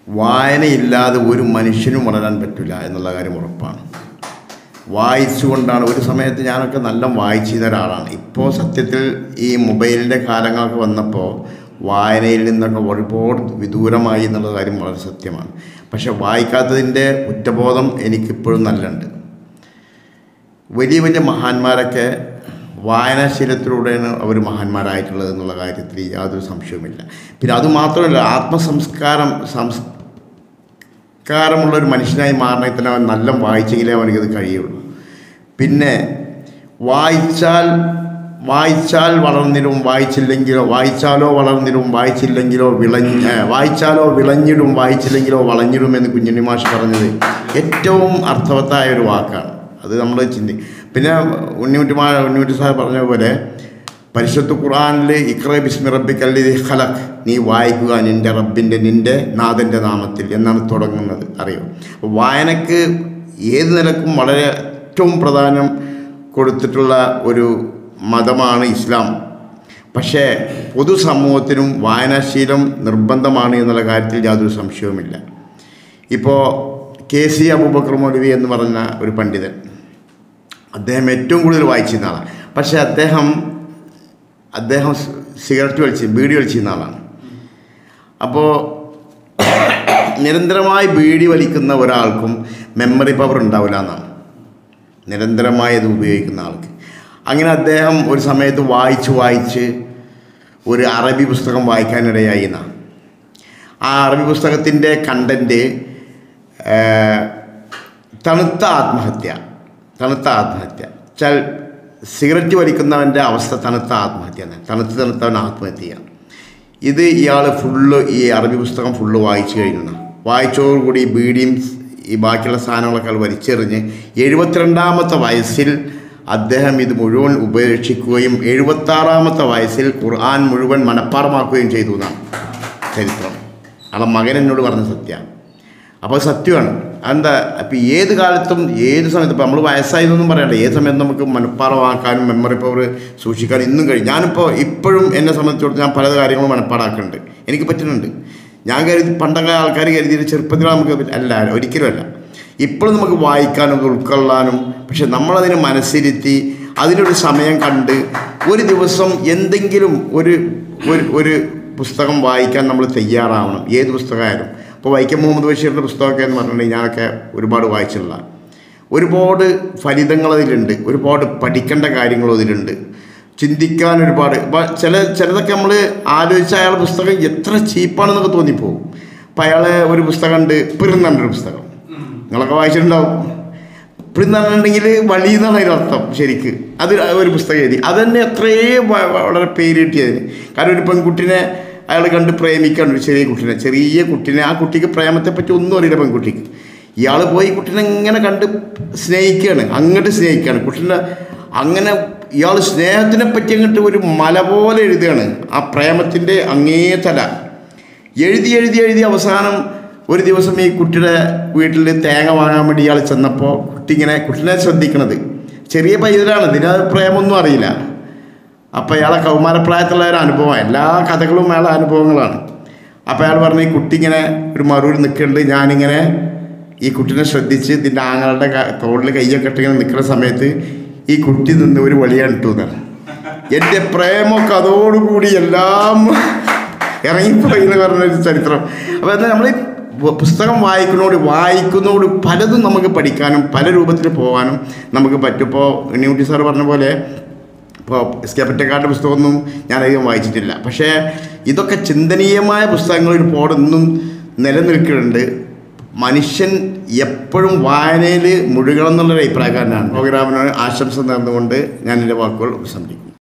വായനയില്ലാതെ ഒരു മനുഷ്യനും വളരാൻ പറ്റില്ല എന്നുള്ള കാര്യം ഉറപ്പാണ് വായിച്ചുകൊണ്ടാണ് ഒരു സമയത്ത് ഞാനൊക്കെ നല്ല വായിച്ചിരുന്ന ഒരാളാണ് ഇപ്പോൾ സത്യത്തിൽ ഈ മൊബൈലിൻ്റെ കാലങ്ങളൊക്കെ വന്നപ്പോൾ വായനയിൽ നിന്നൊക്കെ ഒരുപാട് വിദൂരമായി എന്നുള്ള കാര്യം വളരെ സത്യമാണ് പക്ഷെ വായിക്കാത്തതിൻ്റെ കുറ്റബോധം എനിക്കിപ്പോഴും നല്ലുണ്ട് വലിയ വലിയ മഹാന്മാരൊക്കെ വായനാശീലത്തിലൂടെയാണ് അവർ മഹാന്മാരായിട്ടുള്ളത് എന്നുള്ള കാര്യത്തിൽ യാതൊരു സംശയവുമില്ല പിന്നെ അതുമാത്രമല്ല ആത്മസംസ്കാരം സംസ്കാരമുള്ള ഒരു മനുഷ്യനായി മാറണമെങ്കിൽ തന്നെ അവൻ നല്ല വായിച്ചെങ്കിലേ അവനക്കത് കഴിയുള്ളൂ പിന്നെ വായിച്ചാൽ വായിച്ചാൽ വളർന്നിടും വായിച്ചില്ലെങ്കിലോ വായിച്ചാലോ വളർന്നിടും വായിച്ചില്ലെങ്കിലോ വിളഞ്ഞ് ഏ, വായിച്ചാലോ വിളഞ്ഞിടും വായിച്ചില്ലെങ്കിലോ വളഞ്ഞിടും എന്ന് കുഞ്ഞുണ്ണി മാഷ് പറഞ്ഞത് ഏറ്റവും അർത്ഥവത്തായ ഒരു വാക്കാണ് അത് നമ്മൾ ചിന്തി പിന്നെ ഉണ്ണിമുട്ടി മാ ഉണ്ണിമുട്ടി സാഹബ് പറഞ്ഞ പോലെ പരിശുദ്ധ ഖുർആനിൽ ഇക്ര ബിസ്മി റബ്ബിക്കല്ലി ഖലഖ് നീ വായിക്കുക നിൻ്റെ റബ്ബിൻ്റെ നിൻ്റെ നാഥൻ്റെ നാമത്തിൽ എന്നാണ് തുടങ്ങുന്നത് അറിയോ അപ്പോൾ വായനക്ക് ഏത് നിലക്കും വളരെ ഏറ്റവും പ്രാധാന്യം കൊടുത്തിട്ടുള്ള ഒരു മതമാണ് ഇസ്ലാം പക്ഷേ പൊതുസമൂഹത്തിനും വായനാശീലം നിർബന്ധമാണ് എന്നുള്ള കാര്യത്തിൽ യാതൊരു സംശയവുമില്ല ഇപ്പോൾ കെ സി അബൂബക്കർ മൗലവി എന്ന് പറഞ്ഞ ഒരു പണ്ഡിതൻ അദ്ദേഹം ഏറ്റവും കൂടുതൽ വായിച്ചിരുന്ന ആളാണ് പക്ഷേ അദ്ദേഹം അദ്ദേഹം സ് സിഗരറ്റ് വലിച്ച് ബീഡി വലിച്ചിരുന്ന ആളാണ് അപ്പോൾ നിരന്തരമായി ബീഡി വലിക്കുന്ന ഒരാൾക്കും മെമ്മറി പവർ ഉണ്ടാവില്ല എന്നാണ് നിരന്തരമായി അത് ഉപയോഗിക്കുന്ന ആൾക്ക് അങ്ങനെ അദ്ദേഹം ഒരു സമയത്ത് വായിച്ച് വായിച്ച് ഒരു അറബി പുസ്തകം വായിക്കാനിടയായി എന്നാണ് ആ അറബി പുസ്തകത്തിൻ്റെ കണ്ടൻറ്റ് തണുത്ത ആത്മഹത്യ തണുത്ത ആത്മഹത്യ ചൽ സിഗരറ്റ് വലിക്കുന്നവൻ്റെ അവസ്ഥ തണുത്ത ആത്മഹത്യ തന്നെ തണുത്ത് തണുത്തവൻ ആത്മഹത്യ ചെയ്യാം ഇത് ഇയാൾ ഫുള്ള് ഈ അറബി പുസ്തകം ഫുള്ള് വായിച്ചു കഴിഞ്ഞു വായിച്ചതോടുകൂടി ഈ ബീഡിയും ഈ ബാക്കിയുള്ള സാധനങ്ങളൊക്കെ അയാൾ വലിച്ചെറിഞ്ഞ് എഴുപത്തിരണ്ടാമത്തെ വയസ്സിൽ അദ്ദേഹം ഇത് മുഴുവൻ ഉപേക്ഷിക്കുകയും എഴുപത്താറാമത്തെ വയസ്സിൽ ഖുർആൻ മുഴുവൻ മനഃപ്പാടമാക്കുകയും ചെയ്തു എന്നാണ് ചരിത്രം ആളെ മകൻ എന്നോട് പറഞ്ഞ സത്യമാണ് അപ്പോൾ അത് സത്യമാണ് എന്താ അപ്പോൾ ഏത് കാലത്തും ഏത് സമയത്തും ഇപ്പോൾ നമ്മൾ വയസ്സായതൊന്നും പറയണ്ട ഏത് സമയത്തും നമുക്ക് മനഃപ്പാടമാക്കാനും മെമ്മറി പവർ സൂക്ഷിക്കാനും ഇന്നും കഴിയും ഞാനിപ്പോൾ ഇപ്പോഴും എന്നെ സംബന്ധിച്ചിടത്തോളം ഞാൻ പല കാര്യങ്ങളും മനഃപ്പാടാക്കുന്നുണ്ട് എനിക്ക് പറ്റുന്നുണ്ട് ഞാൻ കരുതി പണ്ടൊക്കെ ആൾക്കാർ കരുതിയിട്ട് ചെറുപ്പത്തിൽ നമുക്ക് പറ്റ- അല്ല ഒരിക്കലും അല്ല ഇപ്പോഴും നമുക്ക് വായിക്കാനും ഇത് ഉൾക്കൊള്ളാനും പക്ഷെ നമ്മളതിനെ മനസ്സിരുത്തി അതിനൊരു സമയം കണ്ട് ഒരു ദിവസം എന്തെങ്കിലും ഒരു ഒരു ഒരു പുസ്തകം വായിക്കാൻ നമ്മൾ തയ്യാറാവണം ഏത് പുസ്തകമായാലും ഇപ്പോൾ വൈക്കം മുഹമ്മദ് ബഷീറിൻ്റെ പുസ്തകമൊക്കെ എന്ന് പറഞ്ഞിട്ടുണ്ടെങ്കിൽ ഞാനൊക്കെ ഒരുപാട് വായിച്ചിട്ടുള്ള ഒരുപാട് ഫലിതങ്ങൾ അതിലുണ്ട് ഒരുപാട് പഠിക്കേണ്ട കാര്യങ്ങളും അതിലുണ്ട് ചിന്തിക്കാൻ ഒരുപാട് ഇപ്പം ചില ചിലതൊക്കെ നമ്മൾ ആലോചിച്ച അയാളുടെ പുസ്തകം എത്ര ചീപ്പാണെന്നൊക്കെ തോന്നിപ്പോവും അപ്പം അയാളെ ഒരു പുസ്തകം ഉണ്ട് പിറന്നൊരു പുസ്തകം നിങ്ങളൊക്കെ വായിച്ചിട്ടുണ്ടാവും പിറന്നുണ്ടെങ്കിൽ വഴി എന്നാണ് അതിൻ്റെ അർത്ഥം ശരിക്ക് അത് ഒരു പുസ്തകം എഴുതി അത് തന്നെ എത്രയും വ- വളരെ പേര് കിട്ടിയതിന് കാരണം ഒരു പെൺകുട്ടിനെ അയാൾ കണ്ട് പ്രേമിക്കാണ് ഒരു ചെറിയ കുട്ടീനെ ചെറിയ കുട്ടീനെ ആ കുട്ടിക്ക് പ്രേമത്തെപ്പറ്റി ഒന്നും അറിയില്ല പെൺകുട്ടിക്ക് ഇയാൾ പോയി കുട്ടീനെ ഇങ്ങനെ കണ്ട് സ്നേഹിക്കുകയാണ് അങ്ങോട്ട് സ്നേഹിക്കുകയാണ് കുട്ടീനെ അങ്ങനെ ഇയാൾ സ്നേഹത്തിനെ പറ്റി അങ്ങോട്ട് ഒരു മല പോലെ എഴുതുകയാണ് ആ പ്രേമത്തിൻ്റെ അങ്ങേ തല എഴുതി എഴുതി എഴുതി അവസാനം ഒരു ദിവസം ഈ കുട്ടിയുടെ വീട്ടിൽ തേങ്ങ വാങ്ങാൻ വേണ്ടി ഇയാൾ ചെന്നപ്പോൾ കുട്ടി ഇങ്ങനെ കുട്ടീനെ ശ്രദ്ധിക്കണത് ചെറിയ പൈതലാണ് ഇതിന് പ്രേമൊന്നും അറിയില്ല അപ്പോൾ അയാളെ കൗമാരപ്രായത്തിലുള്ള ഒരു അനുഭവം എല്ലാ കഥകളും അയാളെ അനുഭവങ്ങളാണ് അപ്പോൾ അയാൾ പറഞ്ഞു ഈ കുട്ടി ഇങ്ങനെ ഒരു മറുപടി നിൽക്കുന്നുണ്ട് ഞാനിങ്ങനെ ഈ കുട്ടീനെ ശ്രദ്ധിച്ച് ഇതിൻ്റെ ആങ്ങളുടെ തോളിൽ കയ്യൊക്കെ ഇട്ടിങ്ങനെ നിൽക്കുന്ന സമയത്ത് ഈ കുട്ടി നിന്ന് ഒരു വഴിയാണ് ഇട്ടുന്നാണ് എൻ്റെ പ്രേമൊക്കെ അതോടുകൂടി എല്ലാം ഇറങ്ങിപ്പോയി എന്ന് പറഞ്ഞൊരു ചരിത്രം അപ്പോൾ എന്നാൽ നമ്മൾ പുസ്തകം വായിക്കുന്നതോട് വായിക്കുന്നതോട് പലതും നമുക്ക് പഠിക്കാനും പല രൂപത്തിൽ പോകാനും നമുക്ക് പറ്റും ഇപ്പോൾ ന്യൂട്ടി സാർ പറഞ്ഞ പോലെ ഇപ്പോൾ എസ് കെ പറ്റക്കാരുടെ പുസ്തകമൊന്നും ഞാൻ അധികം വായിച്ചിട്ടില്ല പക്ഷേ ഇതൊക്കെ ചിന്തനീയമായ പുസ്തകങ്ങൾ ഒരുപാട് ഇന്നും നിലനിൽക്കുന്നുണ്ട് മനുഷ്യൻ എപ്പോഴും വായനയിൽ മുഴുകണം എന്നുള്ളൊരു അഭിപ്രായക്കാരനാണ് പ്രോഗ്രാമിന് ആശംസ നേർന്നുകൊണ്ട് ഞാൻ എൻ്റെ വാക്കുകൾ ഉപസംഹരിക്കും